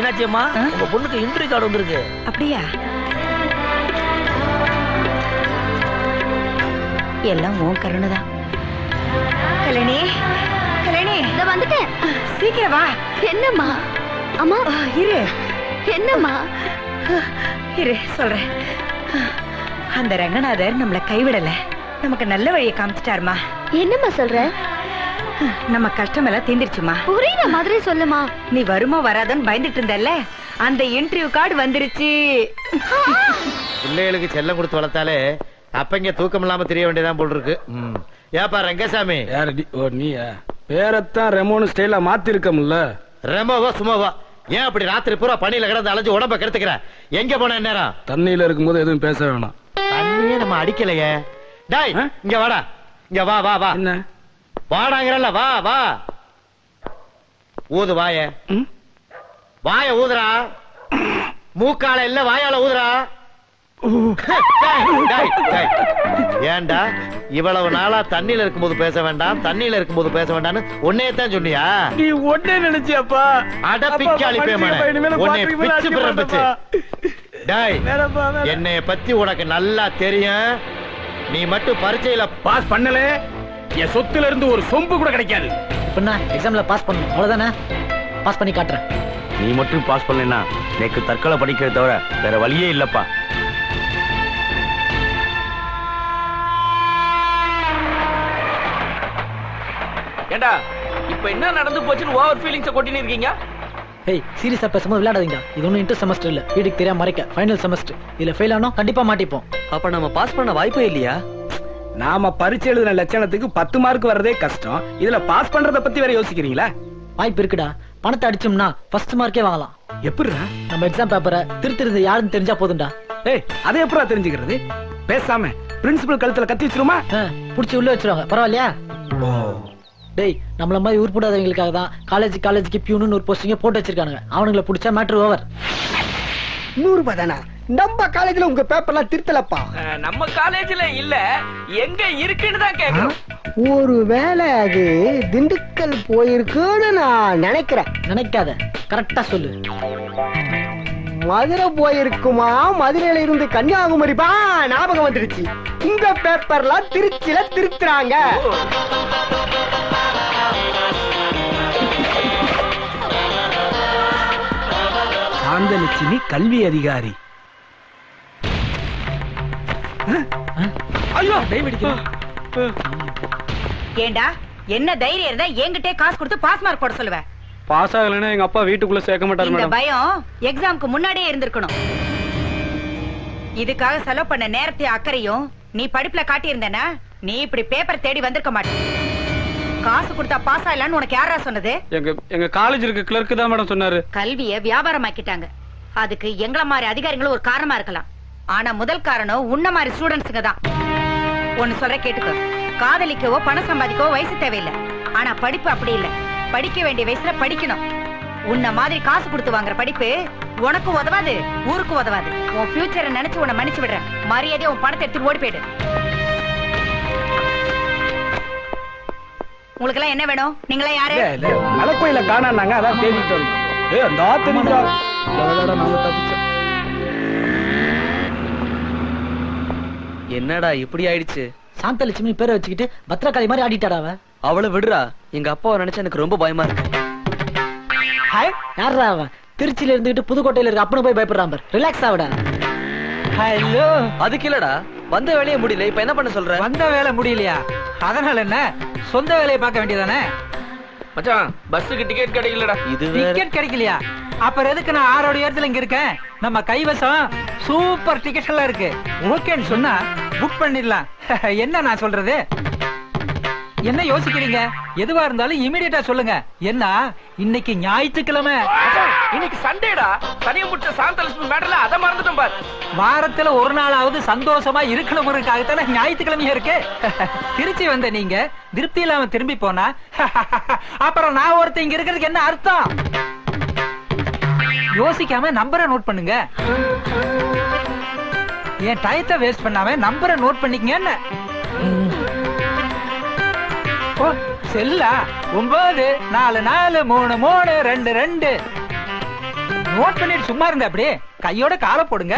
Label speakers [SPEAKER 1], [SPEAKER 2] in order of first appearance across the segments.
[SPEAKER 1] மீனாட்சியம்மா உங்க பொண்ணுக்கு interview card வந்திருக்கு
[SPEAKER 2] அப்படியா எல்லாம் உன் கருணை தான் கல்யாணி கல்யாணி
[SPEAKER 3] இத வந்துட்டேன்
[SPEAKER 2] சீக்கிரம் வா
[SPEAKER 3] என்னம்மா அம்மா
[SPEAKER 2] ஆ, இரு
[SPEAKER 3] என்னம்மா
[SPEAKER 2] இரு சொல்றேன் அந்த ரங்கநாதர் நம்மள கைவிடல நமக்கு நல்ல வழியை காமிச்சிட்டாருமா
[SPEAKER 3] என்னம்மா சொல்ற
[SPEAKER 2] நம்ம கஷ்டம் எல்லாம் தீந்துருச்சுமா
[SPEAKER 3] புரியுற மாதிரி சொல்லுமா
[SPEAKER 2] நீ வருமோ வராதோன்னு பயந்துட்டு இருந்தல்ல அந்த இன்டர்வியூ கார்டு வந்துருச்சு
[SPEAKER 4] பிள்ளைகளுக்கு செல்லம் கொடுத்து வளர்த்தாலே அப்பங்க தூக்கம் இல்லாம தெரிய வேண்டியதான் போல் இருக்கு ம். ஏப்பா ரங்கசாமி
[SPEAKER 5] யார் டி ஓ நீயா பேரத்தான் ரெமோனு ஸ்டைலா மாத்தி இருக்கமுல்ல
[SPEAKER 4] ரெமோவா சும்மாவா ஏன் அப்படி ராத்திரி பூரா பணியில கிடந்து அலைஞ்சு உடம்ப கெடுத்துக்கிற எங்க போன நேரம்
[SPEAKER 5] தண்ணியில இருக்கும்போது எதுவும் பேச வேணாம்
[SPEAKER 4] தண்ணியே நம்ம அடிக்கலையே டாய்
[SPEAKER 5] ஆ?
[SPEAKER 4] இங்க வாடா இங்க வா வா வா
[SPEAKER 5] என்ன
[SPEAKER 4] வாடாங்கிறல்ல வா வா ஊது வாய
[SPEAKER 5] ம்?
[SPEAKER 4] வாய ஊதுறா மூக்கால இல்ல வாயால ஊதுறா டேய், டேய், டேய். ஏன்டா இவ்வளவு நாளா தண்ணியில இருக்கும்போது பேச வேண்டாம் தண்ணியில இருக்கும்போது பேச வேண்டாம்னு உன்னையத்தான் சொன்னியா
[SPEAKER 5] நீ ஒன்னே நினைச்சியாப்பா
[SPEAKER 4] அட பிக்காளி பேமனே உன்னை பிச்சு பிறம்பிச்சு டேய்
[SPEAKER 5] வேணாப்பா, வேணாம்.
[SPEAKER 4] என்னைய பத்தி உனக்கு நல்லா தெரியும் நீ மட்டும் பரீட்சையில
[SPEAKER 5] பாஸ் பண்ணல என் சொத்துல இருந்து ஒரு சொம்பு கூட கிடைக்காது
[SPEAKER 1] இப்ப எக்ஸாம்ல பாஸ் பண்ணணும் அவ்வளவுதானே பாஸ் பண்ணி காட்டுறேன்
[SPEAKER 6] நீ மட்டும் பாஸ் பண்ணலைன்னா எனக்கு தற்கொலை படிக்கிறத தவிர வேற வழியே இல்லப்பா
[SPEAKER 7] ஏண்டா இப்ப என்ன நடந்து போச்சுன்னு ஓவர் ஃபீலிங்ஸ் கொட்டின்னு இருக்கீங்க
[SPEAKER 1] ஏய் சீரியஸா பேசும்போது விளையாடாதீங்க இது ஒன்றும் இன்டர் செமஸ்டர் இல்ல வீட்டுக்கு தெரியாம மறைக்க ஃபைனல் செமஸ்டர் இதுல ஃபெயில் ஆனோம் கண்டிப்பா மாட்டிப்போம்
[SPEAKER 7] அப்ப நம்ம பாஸ் பண்ண வாய்ப்பே இல்லையா
[SPEAKER 5] நாம பரீட்சை எழுதின லட்சணத்துக்கு பத்து மார்க் வர்றதே கஷ்டம் இதுல பாஸ் பண்றத பத்தி வேற யோசிக்கிறீங்களா
[SPEAKER 1] வாய்ப்பு இருக்குடா பணத்தை அடிச்சோம்னா ஃபர்ஸ்ட் மார்க்கே வாங்கலாம்
[SPEAKER 5] எப்படிடா
[SPEAKER 1] நம்ம எக்ஸாம் பேப்பரை திருத்திருது யாருன்னு தெரிஞ்சா போதும்டா
[SPEAKER 5] ஏய் அதை எப்படா தெரிஞ்சுக்கிறது பேசாம பிரின்சிபல் கழுத்துல கத்தி வச்சிருமா
[SPEAKER 1] ஆ, புடிச்சு உள்ள வச்சிருவாங்க பரவாயில்லையா டேய் நம்மள மாதிரி உருப்படாதவங்களுக்காக தான் காலேஜ் காலேஜுக்கு பியூனு ஒரு போஸ்டிங்க போட்டு வச்சிருக்கானுங்க அவனுங்களை புடிச்சா மேட்ரு ஓவர்
[SPEAKER 8] நூறு ரூபாய் தானா நம்ம காலேஜ்ல உங்க பேப்பர்லாம் திருத்தலப்பா
[SPEAKER 7] நம்ம காலேஜ்ல இல்ல எங்க இருக்குன்னு தான் கேக்குறோம்
[SPEAKER 8] ஒரு வேலை அது திண்டுக்கல் போயிருக்குன்னு நான் நினைக்கிறேன்
[SPEAKER 1] நினைக்காத கரெக்டா சொல்லு
[SPEAKER 8] மதுரை போயிருக்குமா மதுரையில இருந்து கன்னியாகுமரி பா ஞாபகம் வந்துருச்சு உங்க பேப்பர்லாம் திருச்சியில திருத்துறாங்க
[SPEAKER 5] சாந்தலட்சுமி கல்வி அதிகாரி ஐயோ
[SPEAKER 2] ஏண்டா என்ன தைரியம் இருந்தா என்கிட்டே காசு கொடுத்து பாஸ் மார்க் போட சொல்லுவேன்
[SPEAKER 5] பாஸ் ஆகலைன்னா எங்க அப்பா வீட்டுக்குள்ள சேர்க்க மாட்டார்
[SPEAKER 2] இந்த
[SPEAKER 5] மேடம்
[SPEAKER 2] பயம் எக்ஸாம்க்கு முன்னாடியே இருந்திருக்கணும் இதுக்காக செலவு பண்ண நேரத்தையும் அக்கறையும் நீ படிப்புல காட்டியிருந்தேனா நீ இப்படி பேப்பர் தேடி வந்திருக்க மாட்டே காசு கொடுத்தா பாஸ் ஆகலான்னு உனக்கு யாரா சொன்னது
[SPEAKER 5] எங்க எங்க காலேஜ் இருக்க கிளர்க்கு தான் மேடம் சொன்னாரு
[SPEAKER 2] கல்விய வியாபாரமாக்கிட்டாங்க அதுக்கு எங்கள மாதிரி அதிகாரிகளும் ஒரு காரணமா இருக்கலாம் ஆனா முதல் காரணம் உன்ன மாதிரி ஸ்டூடெண்ட்ஸுங்க தான் ஒன்னு சொல்ற கேட்டுக்கோ காதலிக்கவோ பணம் சம்பாதிக்கவோ வயசு தேவையில்லை ஆனா படிப்பு அப்படி இல்ல படிக்க வேண்டிய வயசுல படிக்கணும் உன்ன மாதிரி காசு கொடுத்து வாங்குற படிப்பு உனக்கும் உதவாது ஊருக்கும் உதவாது உன் ஃபியூச்சரை நினைச்சு உன்னை மன்னிச்சு விடுறேன் மரியாதையா உன் பணத்தை எடுத்து ஓடி போயிடு உங்களுக்கு எல்லாம் என்ன வேணும் நீங்களா யாரு
[SPEAKER 5] மலைக்கோயில காணாங்க அதான் தேடிட்டு வந்தோம் ஏ அந்த தெரியுதா நாங்க தப்பிச்சோம்
[SPEAKER 7] என்னடா இப்படி ஆயிடுச்சு
[SPEAKER 1] சாந்தலட்சுமி பேரை வச்சுக்கிட்டு பத்திரகாளி மாதிரி ஆடிட்டாடா அவன்
[SPEAKER 7] அவளை விடுறா எங்க அப்பாவை நினைச்சா எனக்கு ரொம்ப பயமா இருக்கு
[SPEAKER 1] யாரா அவன் திருச்சியில இருந்துகிட்டு புதுக்கோட்டையில இருக்க அப்பனு போய் பயப்படுறான் பார் ரிலாக்ஸ் ஆவிடா
[SPEAKER 7] ஹலோ அதுக்கு இல்லடா வந்த வேலையை முடியல இப்ப என்ன பண்ண சொல்ற
[SPEAKER 9] வந்த வேலை முடியலையா அதனால என்ன சொந்த வேலையை பார்க்க வேண்டியதானே
[SPEAKER 7] மச்சான் பஸ்ஸுக்கு டிக்கெட் கிடைக்கலடா இது
[SPEAKER 9] டிக்கெட் கிடைக்கலையா அப்புறம் எதுக்கு நான் ஆறோட இடத்துல இங்க இருக்கேன் நம்ம கைவசம் சூப்பர் டிக்கெட் எல்லாம் இருக்கு ஓகேன்னு சொன்னா புக் பண்ணிடலாம் என்ன நான் சொல்றது என்ன யோசிக்கிறீங்க எதுவா இருந்தாலும் இமிடியேட்டா சொல்லுங்க என்ன இன்னைக்கு ஞாயிற்றுக்கிழமை
[SPEAKER 7] இன்னைக்கு சண்டேடா தனியா முடிச்ச சாந்தலட்சுமி மேடல அதை மறந்துட்டோம் பார்
[SPEAKER 9] வாரத்துல ஒரு நாளாவது சந்தோஷமா இருக்கணுங்கிறதுக்காகத்தானே ஞாயிற்றுக்கிழமையா இருக்கு திருச்சி வந்த நீங்க திருப்தி இல்லாம திரும்பி போனா அப்புறம் நான் ஒருத்தன் இங்க இருக்கிறதுக்கு என்ன அர்த்தம் யோசிக்காம நம்பரை நோட் பண்ணுங்க என் டயத்தை வேஸ்ட் பண்ணாம நம்பரை நோட் பண்ணிக்கங்க என்ன ஓ செல்லா ஒன்பது நாலு நாலு மூணு மூணு ரெண்டு ரெண்டு நோட் பண்ணிட்டு சும்மா இருங்க அப்படியே கையோட காலை போடுங்க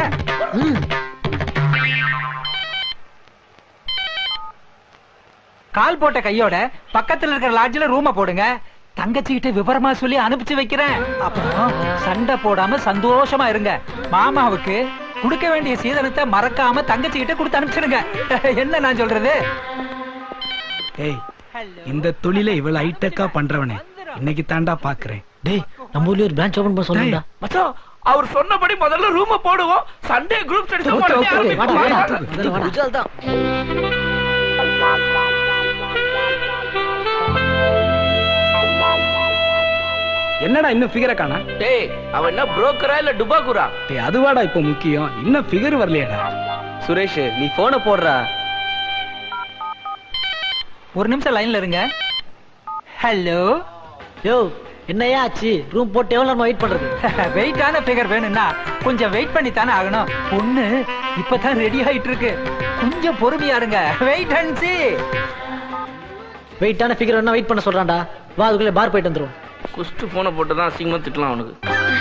[SPEAKER 9] கால் போட்ட கையோட பக்கத்துல இருக்கிற லாட்ஜ்ல ரூம போடுங்க தங்கச்சி கிட்ட விவரமா சொல்லி அனுப்பிச்சு வைக்கிறேன் அப்புறம் சண்டை போடாம சந்தோஷமா இருங்க மாமாவுக்கு கொடுக்க வேண்டிய சீதனத்தை மறக்காம தங்கச்சி கிட்ட கொடுத்து அனுப்பிச்சிடுங்க என்ன நான் சொல்றது
[SPEAKER 5] ஏய் இந்த தொழிலை இவ்வளவு ஹைடெக்கா பண்றவனே இன்னைக்கு தாண்டா பாக்குறேன்
[SPEAKER 1] டேய் நம்ம ஊர்லயே ஒரு பிரான்ச் ஓபன் பண்ண சொல்லுடா
[SPEAKER 10] மச்சான் அவர் சொன்னபடி முதல்ல ரூம போடுவோம் Sunday group studies
[SPEAKER 1] okay, okay, வாடா, வாடா, முதல்ல வாடா.
[SPEAKER 7] குஜால் தான்
[SPEAKER 5] என்னடா இன்னும் ஃபிகரை காணா
[SPEAKER 10] டேய் அவன் என்ன புரோக்கரா இல்ல டுபாக்குரா
[SPEAKER 5] டேய் அதுவாடா இப்போ முக்கியம் இன்னும் ஃபிகர் வரலையாடா
[SPEAKER 7] சுரேஷ் நீ போனை போடுறா
[SPEAKER 9] ஒரு நிமிஷம் லைன்ல இருங்க ஹலோ
[SPEAKER 1] யோ என்னையா ஆச்சு ரூம் போட்டு எவ்வளவு நேரமா வெயிட் பண்றது
[SPEAKER 9] வெயிட்டான ஃபிகர் வேணும்னா கொஞ்சம் வெயிட் பண்ணி தானே ஆகணும் பொண்ணு இப்பதான் ரெடி ஆயிட்டு இருக்கு கொஞ்சம் பொறுமையா இருங்க வெயிட் அண்ட் see
[SPEAKER 1] வெயிட்டான ஃபிகர் வேணா வெயிட் பண்ண சொல்றான்டா வா அதுக்குள்ள பார் போயிட்டு வந்துருவோம்
[SPEAKER 10] குஸ்ட் போனை போட்டு தான் அசிங்கமா திட்டலாம் அவனுக்கு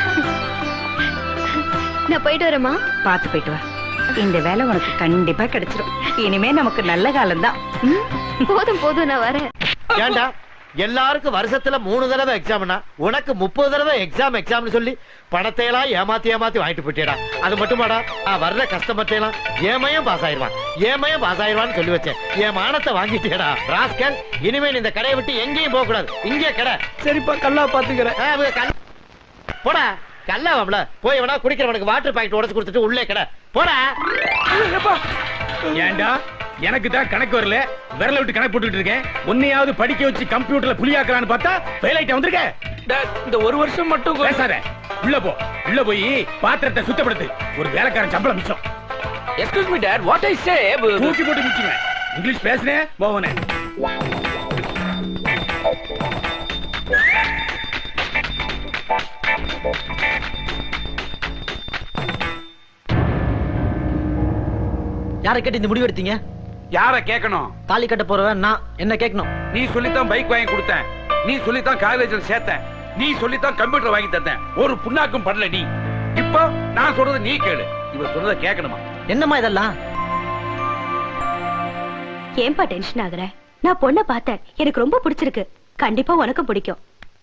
[SPEAKER 3] நான் போயிட்டு வரேம்மா
[SPEAKER 2] பாத்து போயிட்டு வா இந்த வேலை உனக்கு கண்டிப்பா கிடைச்சிரும் இனிமே நமக்கு நல்ல காலம்தான் ம்?
[SPEAKER 3] போதும் போதும் நான் வரேன்
[SPEAKER 4] ஏன்டா எல்லாருக்கும் வருஷத்துல மூணு தடவை எக்ஸாம்னா உனக்கு முப்பது தடவை எக்ஸாம் எக்ஸாம்னு சொல்லி பணத்தை எல்லாம் ஏமாத்தி ஏமாத்தி வாங்கிட்டு போயிட்டேடா அது மட்டுமாடா நான் வர்ற கஸ்டமர்ட்ட எல்லாம் ஏமையும் பாஸ் ஆயிருவான் ஏமையும் பாஸ் ஆயிருவான்னு சொல்லி வச்சேன் என் மானத்தை வாங்கிட்டேடா ராஸ்கல் இனிமே நீ இந்த கடையை விட்டு எங்கேயும் போக கூடாது இங்கே கடை
[SPEAKER 5] சரிப்பா கல்லா பாத்துக்கிறேன்
[SPEAKER 4] ஆ, அது கல்- போடா கல்லாவம்ல போய் வேணா குடிக்கிறவனுக்கு வாட்டர் பாக்கெட் உடச்சு கொடுத்துட்டு உள்ளே கடை போடா
[SPEAKER 5] ஏன்டா எனக்கு தான் கணக்கு வரல விரல விட்டு கணக்கு போட்டுட்டு இருக்கேன் உன்னையாவது படிக்க வச்சு கம்ப்யூட்டர்ல புலியாக்கலான்னு பார்த்தா ஃபெயில் ஆயிட்ட வந்திருக்க
[SPEAKER 10] டேய், இந்த ஒரு வருஷம் மட்டும் கொஞ்சம்
[SPEAKER 5] பேசாத உள்ள போ உள்ள போய் பாத்திரத்தை சுத்தப்படுத்து ஒரு வேலைக்காரன் சம்பளம் மிச்சம்
[SPEAKER 10] excuse me that what I say
[SPEAKER 5] தூக்கி போட்டு மிச்சுவேன் இங்கிலீஷ் பேசுனேன் போவனே
[SPEAKER 1] யாரை கேட்டு இந்த முடிவு எடுத்தீங்க
[SPEAKER 5] யார கேட்கணும்
[SPEAKER 1] தாலி கட்ட போறவன் நான் என்ன கேட்கணும்
[SPEAKER 5] நீ சொல்லித்தான் பைக் வாங்கி கொடுத்தேன் நீ சொல்லித்தான் காலேஜில் சேர்த்தேன் நீ சொல்லித்தான் கம்ப்யூட்டர் வாங்கி தந்தேன் ஒரு புண்ணாக்கும் பண்ணல நீ இப்போ நான் சொல்றது நீ கேளு இவ சொல்றத கேட்கணுமா
[SPEAKER 1] என்னம்மா இதெல்லாம்
[SPEAKER 3] ஏன்பா டென்ஷன் ஆகுற நான் பொண்ணை பார்த்தேன் எனக்கு ரொம்ப பிடிச்சிருக்கு கண்டிப்பா உனக்கு பிடிக்கும்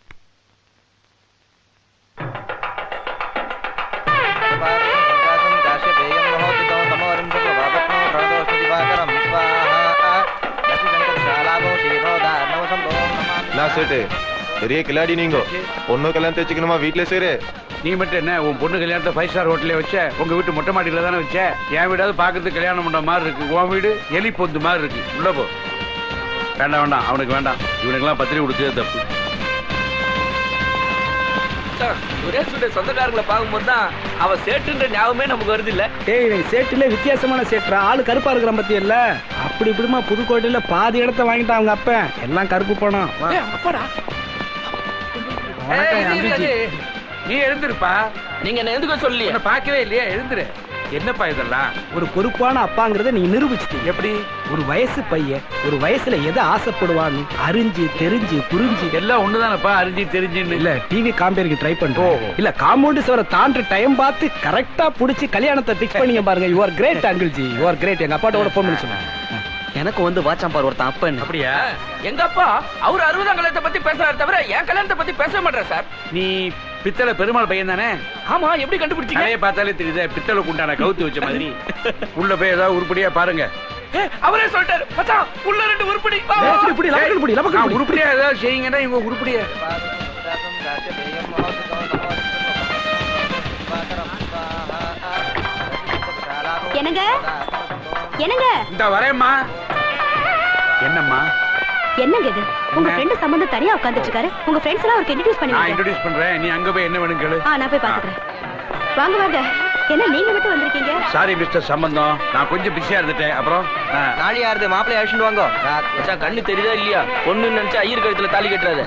[SPEAKER 11] நான் சேட்டு பெரிய கிளாடி நீங்க பொண்ணு கல்யாணத்தை வச்சுக்கணுமா வீட்ல சேரு
[SPEAKER 5] நீ மட்டும் என்ன உன் பொண்ணு கல்யாணத்தை ஃபைவ் ஸ்டார் ஹோட்டலே வச்ச உங்க வீட்டு மொட்டை மாடியில தானே வச்ச என் வீடாவது பாக்குறதுக்கு கல்யாணம் பண்ற மாதிரி இருக்கு உன் வீடு எலி பொந்து மாதிரி இருக்கு உள்ள போ வேண்டாம் வேண்டாம் அவனுக்கு வேண்டாம் இவனுக்கெல்லாம் பத்திரிகை கொடுத்தது தப்பு
[SPEAKER 10] ஒரே சுட சொந்தக்காரங்களை பார்க்கும்போது தான் அவன் சேட்டுன்ற ஞாபகமே நமக்கு வருது இல்ல
[SPEAKER 5] ஏய் சேட்டுல வித்தியாசமான சேட்டுறா ஆளு கருப்பா இருக்கிற பத்தி இல்ல அப்படி இப்படிமா புதுக்கோட்டையில பாதி இடத்த வாங்கிட்டான் அவங்க அப்ப எல்லாம் கருப்பு பணம் வா.
[SPEAKER 10] அப்பாடா
[SPEAKER 5] வணக்கம்,
[SPEAKER 10] ஏய்,
[SPEAKER 5] அம்பிஜி.
[SPEAKER 10] இது, இது.
[SPEAKER 5] நீ எழுந்திருப்பா
[SPEAKER 10] நீங்க என்ன எதுக்கும் சொல்லி
[SPEAKER 5] உன்னை பார்க்கவே இல்லையா எழுந்துரு என்னப்பா இதெல்லாம் ஒரு பொறுப்பான அப்பாங்கறத நீ நிரூபிச்சிட்டீங்க எப்படி ஒரு வயசு பையன் ஒரு வயசுல எதை ஆசைப்படுவான்னு அறிஞ்சு தெரிஞ்சு புரிஞ்சு எல்லாம் ஒண்ணுதானப்பா அறிஞ்சு தெரிஞ்சு இல்ல டிவி காம்பேருக்கு ட்ரை பண்றோம் இல்ல காம்பவுண்ட் சுவரை தாண்டி டைம் பார்த்து கரெக்டா புடிச்சு கல்யாணத்தை பிக்ஸ் பண்ணீங்க பாருங்க you are great uncle ji you are great எங்க அப்பாட்டோட போன் பண்ணி சொன்னாங்க
[SPEAKER 7] எனக்கு வந்து வாச்சாம் பாரு ஒருத்தன் அப்பன்
[SPEAKER 10] அப்படியா எங்க அப்பா அவர் அறுபதாம் கல்யாணத்தை பத்தி பேசுறாரு தவிர என் கல்யாணத்தை பத்தி பேச மாட்டார் சார்
[SPEAKER 5] நீ பித்தளை பெருமாள் பையன் தானே
[SPEAKER 10] ஆமா எப்படி கண்டுபிடிச்சீங்க
[SPEAKER 5] நிறைய பார்த்தாலே தெரியுது பித்தளை குண்டான கவுத்து வச்ச மாதிரி உள்ள போய் ஏதாவது உருப்படியா பாருங்க
[SPEAKER 10] ஏய், அவரே சொல்லிட்டாரு மச்சான் உள்ள ரெண்டு உருப்படி வா, வா, வா.
[SPEAKER 5] நான் உருப்படியா ஏதாவது செய்யுங்கன்னா இவங்க உருப்படியா
[SPEAKER 3] என்னங்க என்னங்க
[SPEAKER 5] இந்த வரேம்மா என்னம்மா
[SPEAKER 3] என்னங்க இது உங்க
[SPEAKER 5] என்ன?
[SPEAKER 3] ஃப்ரெண்ட் சம்பந்தம் தனியா உட்கார்ந்துட்டு இருக்காரு உங்க ஃப்ரெண்ட்ஸ் எல்லாம் அவருக்கு இன்ட்ரோடியூஸ் பண்ணி
[SPEAKER 5] நான்
[SPEAKER 3] வைங்க.
[SPEAKER 5] இன்ட்ரோடியூஸ் பண்றேன் நீ அங்க போய் என்ன வேணும் கேளு
[SPEAKER 3] ஆ நான் போய் பாத்துக்கிறேன் வாங்க வாங்க என்ன நீங்க மட்டும் வந்திருக்கீங்க
[SPEAKER 5] சாரி மிஸ்டர் சம்பந்தம் நான் கொஞ்சம் பிஸியா இருந்துட்டேன் அப்புறம் ஆ.
[SPEAKER 7] நாளையாருது மாப்பிள்ளை அழிச்சுட்டு வாங்க
[SPEAKER 10] மச்சான் கண்ணு தெரியுதா இல்லையா பொண்ணு நினைச்சா ஐயர் கழுத்துல தாலி கட்டுறாத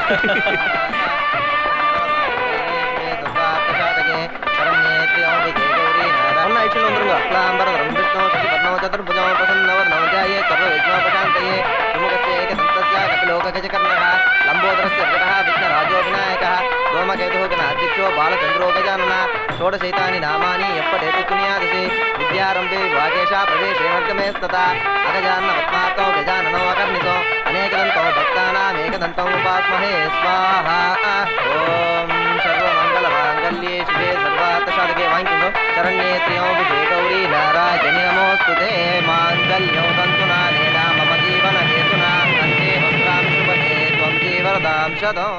[SPEAKER 7] ஒன்னு அழிச்சுட்டு வந்துருங்க பிளாம்பரம் விஷ்ணு சதி பத்ம சதுர்புஜம் பிரசன்னவர் நவஜாயே கர்வ விஜயோபசாந்தயே சுமுகஸ்ய ஏக சந்தஸ்ய கபிலோக
[SPEAKER 12] गजकर्णः लम्बोदरस्य विगतः विघ्नराजो विनायकः धूमकेतुः गणाध्यक्षो बालचन्द्रो गजानन षोडशैतानि नामानि यप्पटेतु पुण्यादिशि विद्यारम्भे वागेशा प्रवेशे मर्गमेस्तथा अगजाननपद्मार्तौ गजाननो अकर्णितो अनेकदन्तो भक्तानामेकदन्तौ उपास्महे स्वाहा ॐ सर्वमङ्गलमाङ्गल्ये शिवे सर्वार्थसाधके वाङ्किन्दो शरण्ये त्र्यम्बके गौरी नारायणि नमोऽस्तु ते माङ्गल्यौ तन्तुनानेन मम जीवनहेतुना कन्ते भद्रां शुभगे त्वं जीवरदां शतो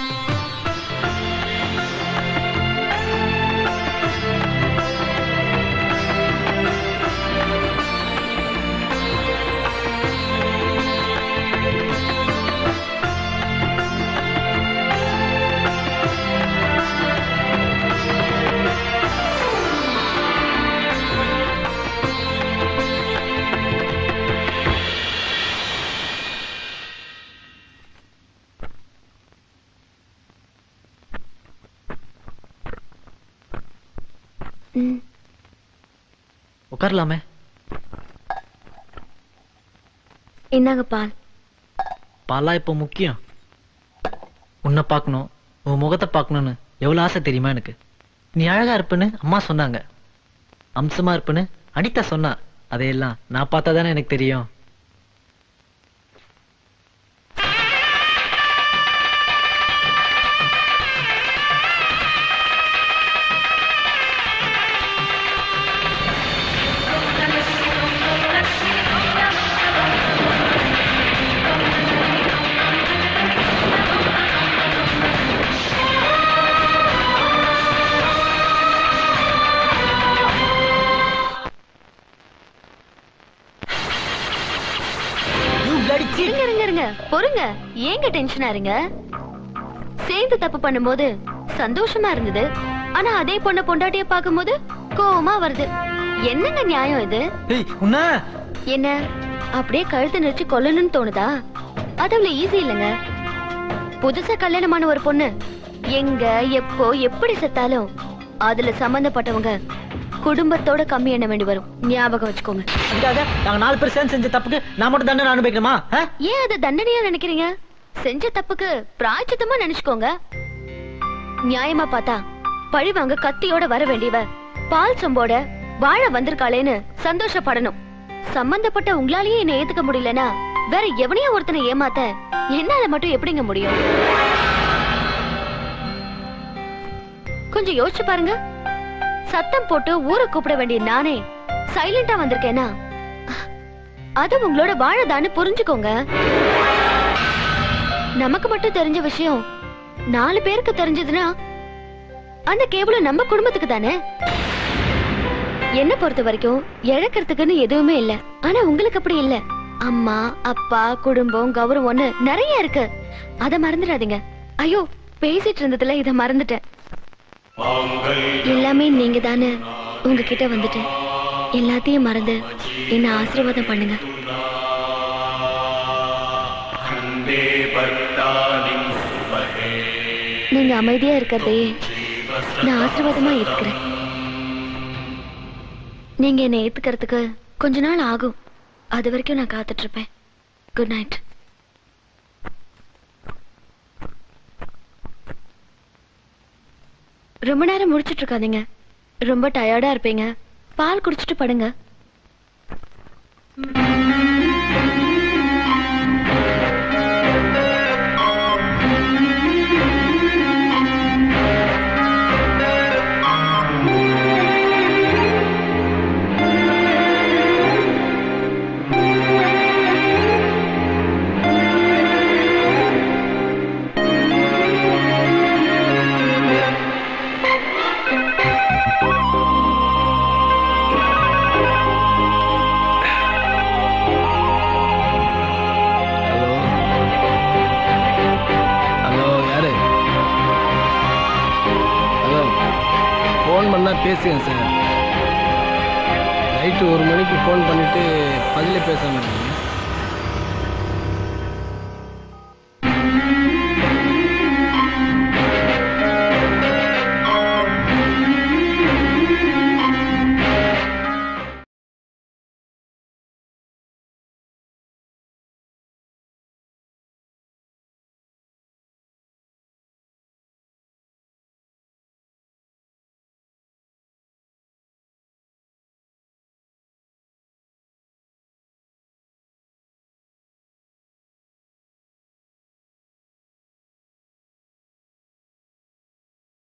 [SPEAKER 1] உட்காரலாமே
[SPEAKER 3] இந்தாங்க பால்
[SPEAKER 1] பாலா இப்போ முக்கியம் உன்னை பார்க்கணும் உன் முகத்தை பார்க்கணும்னு எவ்வளவு ஆசை தெரியுமா எனக்கு நீ அழகா இருப்பேன்னு அம்மா சொன்னாங்க அம்சமா இருப்பேன்னு அனிதா சொன்னா அதையெல்லாம் நான் பார்த்தா தானே எனக்கு தெரியும்
[SPEAKER 3] இருங்க இருங்க இருங்க பொறுங்க ஏங்க டென்ஷன் ஆறீங்க சேர்ந்து தப்பு பண்ணும்போது சந்தோஷமா இருந்தது ஆனா அதே பொண்ண பொண்டாட்டிய பாக்கும்போது கோவமா வருது என்னங்க நியாயம் இது
[SPEAKER 1] உன்ன
[SPEAKER 3] என்ன அப்படியே கழுத்து நெரிச்சு கொல்லணும்னு தோணுதா அது அவ்வளவு ஈஸி இல்லைங்க புதுசா கல்யாணமான ஒரு பொண்ணு எங்க எப்போ எப்படி செத்தாலும் அதுல சம்பந்தப்பட்டவங்க குடும்பத்தோட கம்மி எண்ண வேண்டி வரும் ஞாபகம் வச்சுக்கோங்க
[SPEAKER 1] அதுக்காக நாங்க நாலு பேர் சேர்ந்து செஞ்ச தப்புக்கு நான் மட்டும் தண்டனை அனுபவிக்கணுமா ஆ?
[SPEAKER 3] ஏன் அதை தண்டனையா நினைக்கிறீங்க செஞ்ச தப்புக்கு பிராய்ச்சித்தமா நினைச்சுக்கோங்க நியாயமா பார்த்தா பழி வாங்க கத்தியோட வர வேண்டியவ பால் சொம்போட வாழ வந்திருக்காளேன்னு சந்தோஷப்படணும் சம்பந்தப்பட்ட உங்களாலேயே என்ன ஏத்துக்க முடியலனா வேற எவனையா ஒருத்தனை ஏமாத்த என்னால மட்டும் எப்படிங்க முடியும் கொஞ்சம் யோசிச்சு பாருங்க சத்தம் போட்டு ஊரை கூப்பிட வேண்டிய நானே சைலண்டா வந்திருக்கேனா அது உங்களோட வாழதான்னு புரிஞ்சுக்கோங்க நமக்கு மட்டும் தெரிஞ்ச விஷயம் நாலு பேருக்கு தெரிஞ்சதுன்னா அந்த கேவலம் நம்ம குடும்பத்துக்கு தானே என்ன பொறுத்த வரைக்கும் இழக்கிறதுக்குன்னு எதுவுமே இல்ல ஆனா உங்களுக்கு அப்படி இல்ல அம்மா அப்பா குடும்பம் கௌரவம்னு நிறைய இருக்கு அத மறந்துடாதீங்க ஐயோ பேசிட்டு இருந்ததுல இத மறந்துட்டேன் எல்லாமே நீங்க தானே உங்ககிட்ட வந்துட்டேன் எல்லாத்தையும் மறந்து என்ன ஆசீர்வாதம் பண்ணுங்க நீங்க அமைதியா இருக்கிறதையே நான் ஆசீர்வாதமா இருக்கிறேன் நீங்க என்னை ஏத்துக்கிறதுக்கு கொஞ்ச நாள் ஆகும் அது வரைக்கும் நான் காத்துட்டு இருப்பேன் குட் நைட் ரொம்ப நேரம் முடிச்சிட்டு இருக்காதீங்க ரொம்ப டயர்டா இருப்பீங்க பால் குடிச்சிட்டு படுங்க
[SPEAKER 5] ஹலோ யாரு ஹலோ ஃபோன் பண்ணா பேசுங்க சார் நைட்டு ஒரு மணிக்கு ஃபோன் பண்ணிட்டு பதிலே பேசாம இருக்கீங்க